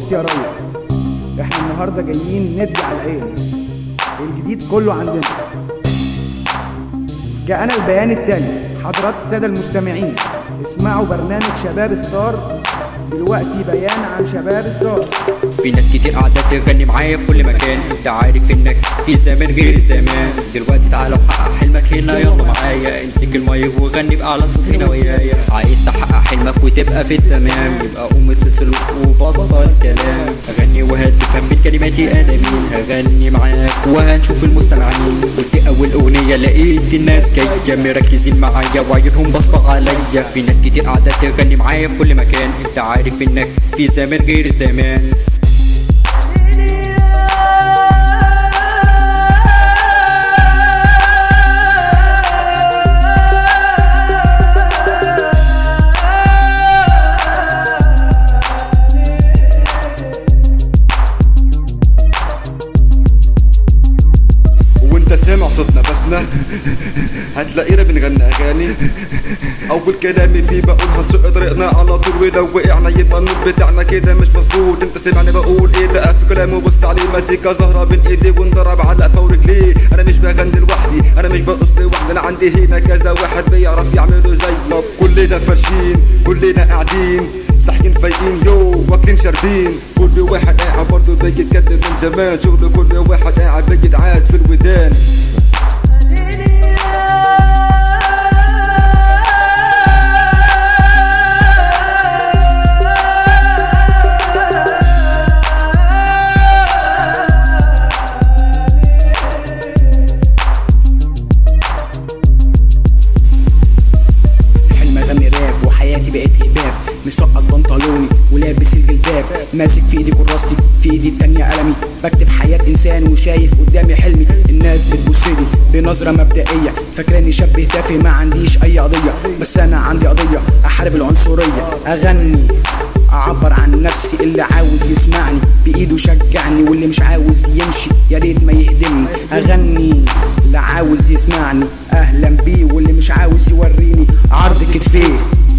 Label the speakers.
Speaker 1: بص يا ريس احنا النهارده جايين ندي على العين الجديد كله عندنا جاءنا البيان التالي حضرات السادة المستمعين اسمعوا برنامج شباب ستار دلوقتي بيان عن شباب ستار
Speaker 2: في ناس كتير قاعدة تغني معايا في كل مكان انت عارف انك في زمان غير الزمان دلوقتي تعالى وحقق حلمك هنا يلا معايا امسك المايك وغني بأعلى صوت هنا ويايا عايز تحقق حلمك وتبقى في التمام يبقى قوم اتصل وبطل كلام اغني وهتفهم من كلماتي انا مين هغني معاك وهنشوف المستمعين قلت اول اغنية لقيت الناس جاية مركزين معايا وعيونهم باصة عليا في ناس كتير قاعدة تغني معايا في كل مكان انت عارف انك في زمان غير الزمان
Speaker 3: وانت سامع صوتنا بسنا هتلاقينا بنغني اغاني اول كلامي فيه بقول هنشق طريقنا على طول ولو وقعنا يبقى النور بتاعنا كده مش مظبوط انت سامعني بقول ايه ده في كلامه بص عليه مزيكا زهرة بين ايدي وانضرب على قفا ورجليه انا مش بغني لوحدي انا مش برقص لوحدي انا عندي هنا كذا واحد بيعرف يعملوا زي طب كلنا فرشين كلنا قاعدين صاحيين فايقين يو واكلين شاربين كل واحد قاعد برضه بيتكلم من زمان شغل كل واحد قاعد بيتعاد في الودان
Speaker 1: حلم اغني راب وحياتي بقت هباب مسقط بنطلوني ولابس الجلباب ماسك في ايدي كراستي في ايدي التانية قلمي بكتب حياة انسان وشايف قدامي حلمي الناس بتبصلي بنظرة مبدئية فاكراني شاب تافه ما عنديش اي قضية بس انا عندي قضية احارب العنصرية اغني اعبر عن نفسي اللي عاوز يسمعني بايده شجعني واللي مش عاوز يمشي يا ريت ما يهدمني اغني اللي عاوز يسمعني اهلا بيه واللي مش عاوز يوريني عرض كتفيه